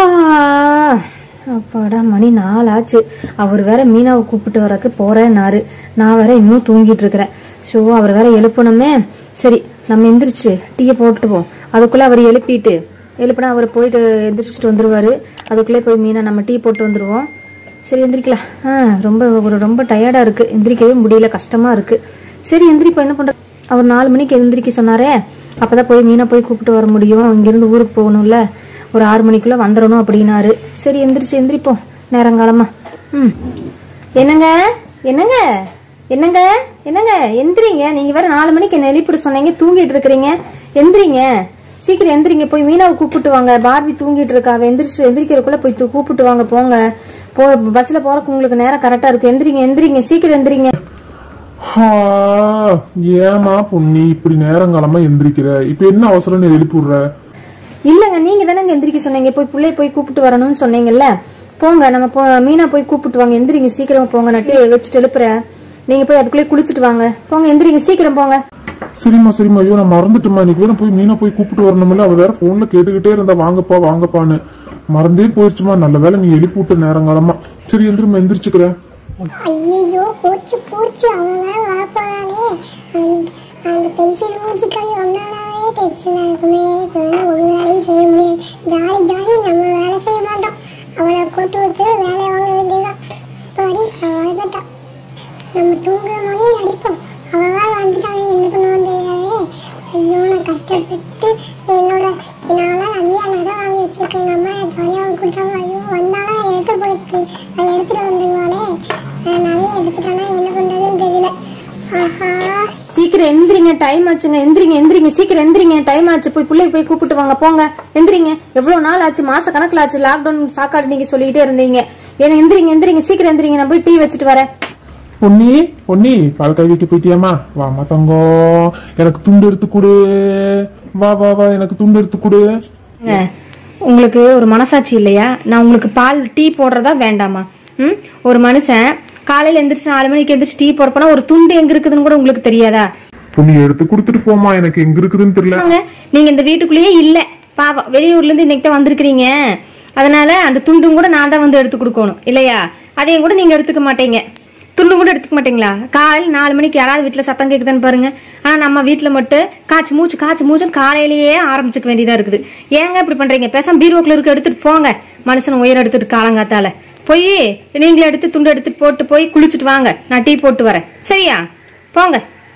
ஆ, அப்பாடா மணி நாலாச்சு அவர் வேற மீனாவை கூப்பிட்டு வரக்கு போறேன்னாரு நான் வேற இன்னும் தூங்கிட்டு இருக்கிறேன் ஷோ அவர் வேற எழுப்பணுமே சரி நம்ம எந்திரிச்சு டீயை போட்டுப்போம் அதுக்குள்ள அவர் எழுப்பிட்டு எழுப்பினா அவர் போயிட்டு எந்திரிச்சிட்டு வந்துருவாரு அதுக்குள்ளே போய் மீனா நம்ம டீ போட்டு வந்துருவோம் சரி எந்திரிக்கலாம் ஆ ரொம்ப ஒரு ரொம்ப டயர்டா இருக்கு எந்திரிக்கவே முடியல கஷ்டமா இருக்கு சரி எந்திரிப்போம் என்ன பண்ற அவர் நாலு மணிக்கு எந்திரிக்க சொன்னாரே அப்பதான் போய் மீனை போய் கூப்பிட்டு வர முடியும் இங்கிருந்து ஊருக்கு போகணும்ல ஒரு ஆறு மணிக்குள்ள வந்துடணும் அப்படின்னாரு சரி எந்திரிச்சு எந்திரிப்போம் நேரங்காலமா ம் என்னங்க என்னங்க என்னங்க என்னங்க எந்திரிங்க நீங்க வேற நாலு மணிக்கு என்ன எழுப்பிட சொன்னீங்க தூங்கிட்டு இருக்கிறீங்க எந்திரிங்க சீக்கிரம் எந்திரிங்க போய் மீனாவை கூப்பிட்டு வாங்க பார்பி தூங்கிட்டு இருக்கா அவ எந்திரிச்சு எந்திரிக்கிறதுக்குள்ள போய் தூ- கூப்பிட்டு வாங்க போங்க போ பஸ்ல போறதுக்கு உங்களுக்கு நேரம் கரெக்டா இருக்கு எந்திரிங்க எந்திரிங்க சீக்கிரம் எந்திரிங்க ஆ, ஏம்மா பொன்னி இப்படி நேரங்காலமா எந்திரிக்கிற இப்ப என்ன அவசரம் நீ எழுப்பி விடுற இல்லங்க நீங்க தானங்க எந்திரிக்க சொன்னீங்க போய் புள்ளைய போய் கூப்பிட்டு வரணும்னு சொன்னீங்கல்ல போங்க நம்ம போ மீனா போய் கூப்பிட்டு வாங்க எந்திரிங்க சீக்கிரமா போங்க நான் டீ வச்சுட்டு எழுப்புறேன் நீங்க போய் அதுக்குள்ளே குளிச்சுட்டு வாங்க போங்க எந்திரிங்க சீக்கிரம் போங்க சரிம்மா சரிம்மா ஐயோ நான் மறந்துட்டுமா இன்னைக்கு வேற போய் மீனை போய் கூப்பிட்டு வரணும்ல அவ வேற போன்ல கேட்டுக்கிட்டே இருந்தா வாங்கப்பா வாங்கப்பான்னு மறந்தே போயிடுச்சுமா நல்ல வேளை நீ எழுப்பி விட்ட நேரங்காலமா சரி எந்திரிமா எந்திரிச்சுக்கிறேன் ஐயோ போச்சு போச்சு அவன் வேற வரப்போறானே அந்த- அந்த பென்சில் மூஞ்சிக்காய் வந்தாலே டென்ஷனா இருக்குமே இப்போ வந்து ஒரு வேலையும் செய்ய முடியாது ஜாலி ஜாலி நம்ம வேலை செய்ய மாட்டோம் அவனை கூட்டு வச்சு வேலை வாங்க வேண்டியதான் படி அவன் வந்துட்டான் நம்ம தூங்குற மாதிரியே நடிப்போம் அவன் வேற வந்துட்டானே என்ன பண்ணுவான்னு தெரியாதே ஐயோ நான் கஷ்டப்பட்டு என்னோட என்னால் நிறைய நகை வாங்கி வச்சிருக்கேன் எங்கள் அம்மா ஜாலியாக வாங்கி கொடுத்தாங்க ஐயோ வந்தாலும் எடுத்து போயிருக்கு அதை எடுத்துட்டு வந்துருவாளே நான் நிறைய எடுத்துட்டானா என்ன பண்ணுறதுன்னு தெரியல ஆஹா சீக்கிரம் எந்திரிங்க டைம் ஆச்சுங்க எந்திரிங்க எந்திரிங்க சீக்கிரம் எந்திரிங்க டைம் ஆச்சு போய் பிள்ளைய போய் கூப்பிட்டு வாங்க போங்க எந்திரிங்க எவ்வளவு நாள் ஆச்சு மாச கணக்குல ஆச்சு லாக்டவுன் சாக்காடு நீங்க சொல்லிக்கிட்டே இருந்தீங்க ஏன்னா எந்திரிங்க எந்திரிங்க சீக்கிரம் எந்திரிங்க நான் போய் டீ வச்சுட்டு வரேன் பொன்னி பொன்னி பால் காய் வைக்க போயிட்டியாமா வாமா தங்கம் எனக்கு துண்டு எடுத்து கொடு வா வா வா எனக்கு துண்டு எடுத்து கொடு ஏங்க, உங்களுக்கு ஒரு மனசாட்சி இல்லையா நான் உங்களுக்கு பால் டீ போடுறதா வேண்டாமா ம் ஒரு மனுஷன் காலையில எந்திரிச்சு நாலு மணிக்கு எந்திரிச்சு டீ போறப்பனா ஒரு துண்டு எங்க இருக்குதுன்னு கூட உங்களுக்கு தெரியாதா பொன்னி எடுத்து கொடுத்துட்டு போமா எனக்கு எங்க இருக்குதுன்னு தெரியல வாங்க, நீங்க இந்த வீட்டுக்குள்ளேயே இல்ல பாவம் வெளியூர்ல இருந்து இன்னைக்கு தான் வந்திருக்கிறீங்க அதனால அந்த துண்டும் கூட நான் தான் வந்து எடுத்து கொடுக்கணும் இல்லையா அதையும் கூட நீங்க எடுத்துக்க மாட்டீங்க துண்டு கூட எடுத்துக்க மாட்டீங்களா காலையில் நாலு மணிக்கு யாராவது வீட்டுல சத்தம் கேக்குதான்னு பாருங்க ஆனா நம்ம வீட்டுல மட்டும் காய்ச்சி மூச்சு காய்ச்சி மூச்சுன்னு காலையிலேயே ஆரம்பிச்சுக்க வேண்டியதா இருக்குது ஏங்க இப்படி பண்றீங்க பேசாம பீரோக்குள்ள இருக்க எடுத்துட்டு போங்க மனுஷன் உயர் எடுத்துட்டு காலங்காத்தால போய் நீங்களே எடுத்து துண்டு எடுத்துட்டு போட்டு போய் குளிச்சுட்டு வாங்க நான் டீ போட்டு வரேன் சரியா போங்க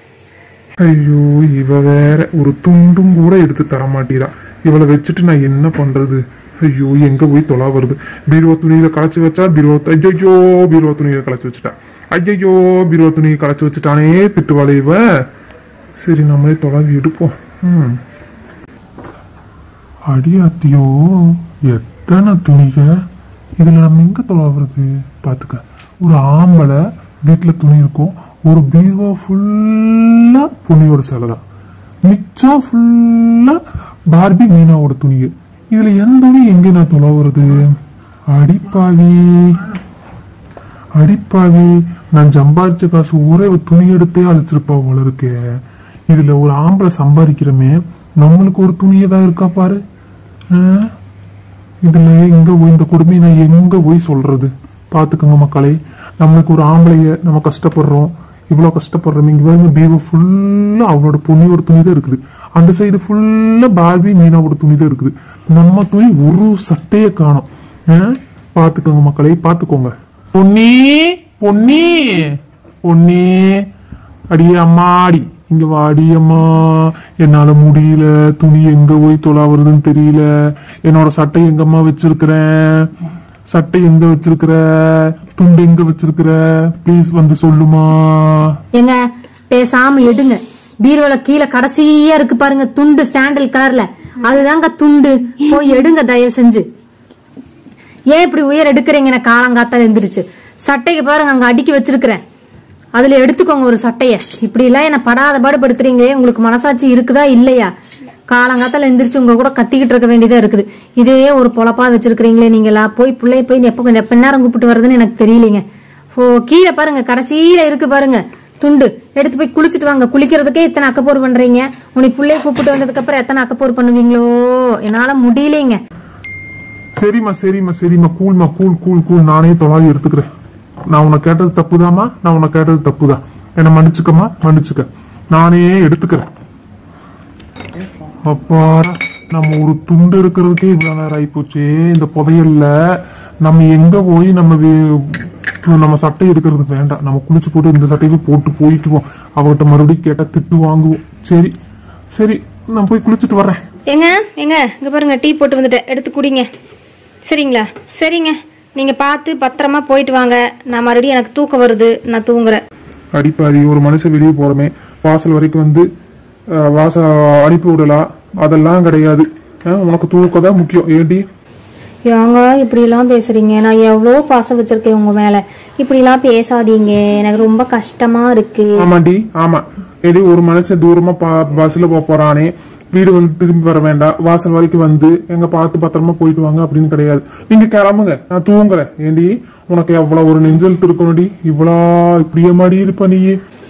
ஐயோ இவ வேற ஒரு துண்டும் கூட எடுத்து தர மாட்டீரா இவளை வச்சுட்டு நான் என்ன பண்றது ஐயோ எங்க போய் தொலா வருது பீரோ துணியில களைச்சு வச்சா பீரோ ஐயோ பீரோ துணியில களைச்சு வச்சுட்டா ஐயோ பீரோ துணியை களைச்சு வச்சுட்டானே திட்டுவாளே இவ சரி நம்மளே தொலாவி எடுப்போம் ம் அடியாத்தியோ எத்தனை துணிக இதுல நம்ம எங்க தொலாவுறது பாத்துக்க ஒரு ஆம்பளை வீட்டுல துணி இருக்கும் ஒரு பீரோ ஃபுல்லா பொண்ணியோட சேலை தான் மிச்சம் ஃபுல்லா பார்பி மீனாவோட துணிங்க இதுல எந்த துணி எங்க நான் தொலாவுறது அடிப்பாவி அடிப்பாவி நான் சம்பாதிச்ச காசு ஒரே ஒரு துணி எடுத்தே அழைச்சிருப்பா போல இருக்கே இதுல ஒரு ஆம்பளை சம்பாதிக்கிறமே நம்மளுக்கு ஒரு துணியே தான் இருக்கா பாரு ஆ? இதுல எங்க போய் இந்த கொடுமையை நான் எங்க போய் சொல்றது பாத்துக்கோங்க மக்களே நம்மளுக்கு ஒரு ஆம்பளைய நம்ம கஷ்டப்படுறோம் இவ்வளவு கஷ்டப்படுறோம் இங்க பாருங்க பீவோ ஃபுல்லா அவனோட துணியோட துணி தான் இருக்குது அந்த சைடு ஃபுல்லா பார்பி மீனாவோட துணி தான் இருக்குது நம்ம துணி ஒரு சட்டையை காணும் பாத்துக்கோங்க மக்களே பாத்துக்கோங்க பொன்னி பொன்னி பொன்னி அடியே அம்மாடி இங்க வாடி அம்மா என்னால முடியல துணி எங்க போய் தொலாவுறதுன்னு தெரியல என்னோட சட்டை எங்கம்மா வச்சிருக்கிறேன் சட்டை எங்க வச்சிருக்கிற துண்டு எங்க வச்சிருக்கிற ப்ளீஸ் வந்து சொல்லுமா ஏங்க பேசாம எடுங்க பீரோல கீழே கடைசியா இருக்கு பாருங்க துண்டு சாண்டல் கலர்ல அதுதாங்க துண்டு போய் எடுங்க தயவு செஞ்சு ஏன் இப்படி உயர் எடுக்கிறீங்க நான் காலங்காத்தால எந்திரிச்சு சட்டைக்கு பாருங்க அங்க அடுக்கி வச்சிருக்கிறேன் அதுல எடுத்துக்கோங்க ஒரு சட்டைய இப்படி எல்லாம் என்ன படாத பாடுபடுத்துறீங்களே உங்களுக்கு மனசாட்சி இருக்குதா இல்லையா காலங்காத்தால எந்திரிச்சு உங்க கூட கத்திக்கிட்டு இருக்க வேண்டியதா இருக்குது இதே ஒரு பொழப்பா வச்சிருக்கிறீங்களே நீங்களா போய் பிள்ளைய போய் எப்ப எப்ப நேரம் கூப்பிட்டு வருதுன்னு எனக்கு தெரியலீங்க ஓ கீழே பாருங்க கடைசியில இருக்கு பாருங்க துண்டு எடுத்து போய் குளிச்சுட்டு வாங்க குளிக்கிறதுக்கே இத்தனை அக்கப்போர் பண்றீங்க உனக்கு பிள்ளைய கூப்பிட்டு வந்ததுக்கு அப்புறம் எத்தனை அக்கப்போர் பண்ணுவீங்களோ என்னால முடியலைங்க சரிம்மா சரிம்மா சரிம்மா கூல்மா கூல் கூல் கூல் நானே தொலாவி எடுத்துக்கிறேன் நான் உன்னை கேட்டது தப்புதாம்மா நான் உன்னை கேட்டது தப்புதான் என்ன மன்னிச்சுக்கம்மா மன்னிச்சுக்க நானே எடுத்துக்கிறேன் அப்பாடா நம்ம ஒரு துண்டு எடுக்கிறதுக்கே இவ்வளவு நேரம் ஆயிப்போச்சே இந்த புதையல்ல நம்ம எங்க போய் நம்ம வே- நம்ம சட்டை எடுக்கிறது வேண்டாம் நம்ம குளிச்சு போட்டு இந்த சட்டையை போட்டு போயிட்டுவோம் அவகிட்ட மறுபடியும் கேட்டா திட்டு வாங்குவோம் சரி சரி நான் போய் குளிச்சுட்டு வர்றேன் ஏங்க ஏங்க இங்க பாருங்க டீ போட்டு வந்துட்டேன் எடுத்து குடிங்க சரிங்களா சரிங்க நீங்க பார்த்து பத்திரமா போயிட்டு வாங்க நான் மறுபடியும் எனக்கு தூக்கம் வருது நான் தூங்குறேன் அடிப்பாதி ஒரு மனுஷன் வெளியே போறமே வாசல் வரைக்கும் வந்து அஹ், வாச அனுப்பி விடலாம் அதெல்லாம் கிடையாது அஹ், உனக்கு தூக்கம் தான் முக்கியம் ஏடி ஏங்க இப்படிலாம் பேசுறீங்க நான் எவ்வளோ பாசம் வச்சிருக்கேன் உங்க மேல இப்படிலாம் பேசாதீங்க எனக்கு ரொம்ப கஷ்டமா இருக்கு ஆமாண்டி ஆமா ஏடி ஒரு மனுஷன் தூரமா பா- பஸ்ல போக போறானே வீடு வந்து திரும்பி வர வேண்டாம் வாசல் வரைக்கும் வந்து எங்க பார்த்து பத்திரமா போயிட்டு வாங்க அப்படின்னு கிடையாது நீங்க கிளம்புங்க நான் தூங்குறேன் ஏண்டி உனக்கு எவ்வளவு ஒரு நெஞ்சல் இருக்கணும்டி இவ்வளோ இப்படியே மாடி இருப்ப நீ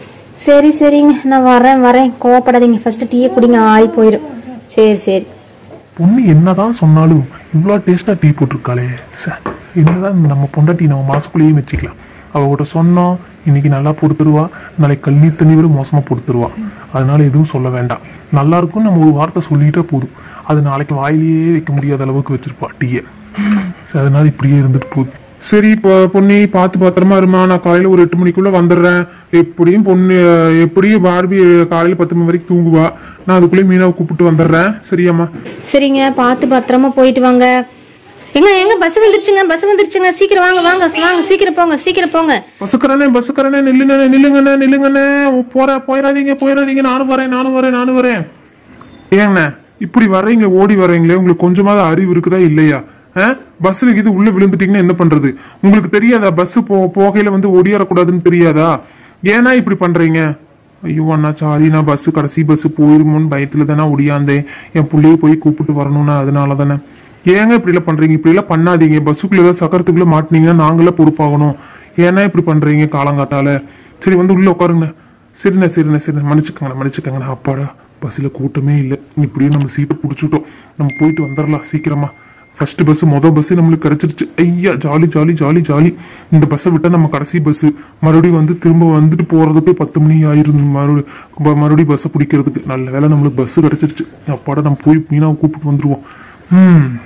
சரி சரிங்க நான் வரேன் வரேன் கோவப்படாதீங்க ஃபர்ஸ்ட் டீயை குடிங்க ஆறி போயிடும் சரி சரி பொண்ணு என்னதான் சொன்னாலும் இவ்வளோ டேஸ்டா டீ போட்டிருக்காளே சே, என்னதான் நம்ம பொண்டாட்டி நம்ம மாசுக்குள்ளேயே வச்சுக்கலாம் அவகிட்ட சொன்னோம் இன்னைக்கு நல்லா பொறுத்துருவா நாளைக்கு கல்வி தண்ணி விட மோசமா பொறுத்துருவா அதனால எதுவும் சொல்ல வேண்டாம் நல்லா இருக்கும் நம்ம ஒரு வார்த்தை சொல்லிட்டா போதும் அது நாளைக்கு வாயிலேயே வைக்க முடியாத அளவுக்கு வச்சிருப்பா டீயை சரி, அதனால இப்படியே இருந்துட்டு போகுது சரி இப்போ பொண்ணி பார்த்து பத்திரமா இருமா நான் காலையில ஒரு எட்டு மணிக்குள்ள வந்துடுறேன் எப்படியும் பொண்ணு எப்படியும் பார்பி காலையில பத்து மணி வரைக்கும் தூங்குவா நான் அதுக்குள்ளேயே மீனாவை கூப்பிட்டு வந்துடுறேன் சரியாம்மா சரிங்க பார்த்து பத்திரமா போயிட்டு வாங்க எங்க எங்க பஸ் வந்துருச்சுங்க பஸ் வந்துருச்சுங்க சீக்கிரம் வாங்க வாங்க வாங்க சீக்கிரம் போங்க சீக்கிரம் போங்க பஸ்ஸுக்காரனே பஸ்ஸுக்காரனே நில்லுங்கண்ணே நில்லுங்கண்ணே நில்லுங்கண்ணே போற போயிடாதீங்க போயிடாதீங்க நானும் வரேன் நானும் வரேன் நானும் வரேன் ஏங்கண்ணே இப்படி வர்றீங்க ஓடி வர்றீங்களே உங்களுக்கு கொஞ்சமாவது அறிவு இருக்குதா இல்லையா பஸ்ல இது உள்ள விழுந்துட்டீங்கன்னா என்ன பண்றது உங்களுக்கு தெரியாதா பஸ் போ போகையில வந்து ஒடியாரக்கூடாதுன்னு தெரியாதா ஏன்னா இப்படி பண்றீங்க ஐயோ அண்ணா சாரி நான் பஸ் கடைசி பஸ் போயிருமோன்னு பயத்துல தானே ஒடியாந்தேன் என் புள்ளைய போய் கூப்பிட்டு வரணும்னா அதனால தானே ஏங்க இப்படி எல்லாம் பண்றீங்க இப்படி எல்லாம் பண்ணாதீங்க பஸ்ஸுக்குள்ள ஏதாவது சக்கரத்துக்குள்ள மாட்டினீங்கன்னா நாங்களே பொறுப்பாகணும் ஏன்னா இப்படி பண்றீங்க காலங்காத்தால சரி வந்து உள்ள உட்காருங்க சரிண்ணே சரிண்ணே சரிண்ணே மன்னிச்சுக்கோங்கண்ணே மன்னிச்சுக்கோங்கண்ணே அப்பாடா பஸ்ஸில் கூட்டமே இல்லை இப்படியே நம்ம சீட்டை பிடிச்சிட்டோம் நம்ம போயிட்டு வந்துடலாம் சீக்கிரமா ஃபர்ஸ்ட் பஸ் மொதல் பஸ் நம்மளுக்கு கிடைச்சிருச்சு ஐயா ஜாலி ஜாலி ஜாலி ஜாலி இந்த பஸ்ஸை விட்டா நம்ம கடைசி பஸ் மறுபடியும் வந்து திரும்ப வந்துட்டு போறதுக்கு பத்து மணி ஆயிரும் மறுபடியும் மறுபடியும் பஸ்ஸை பிடிக்கிறதுக்கு நல்ல வேலை நம்மளுக்கு பஸ் கிடைச்சிருச்சு அப்பாடா நம்ம போய் மீனாவை கூப்பிட்டு வந்துருவோம் ம்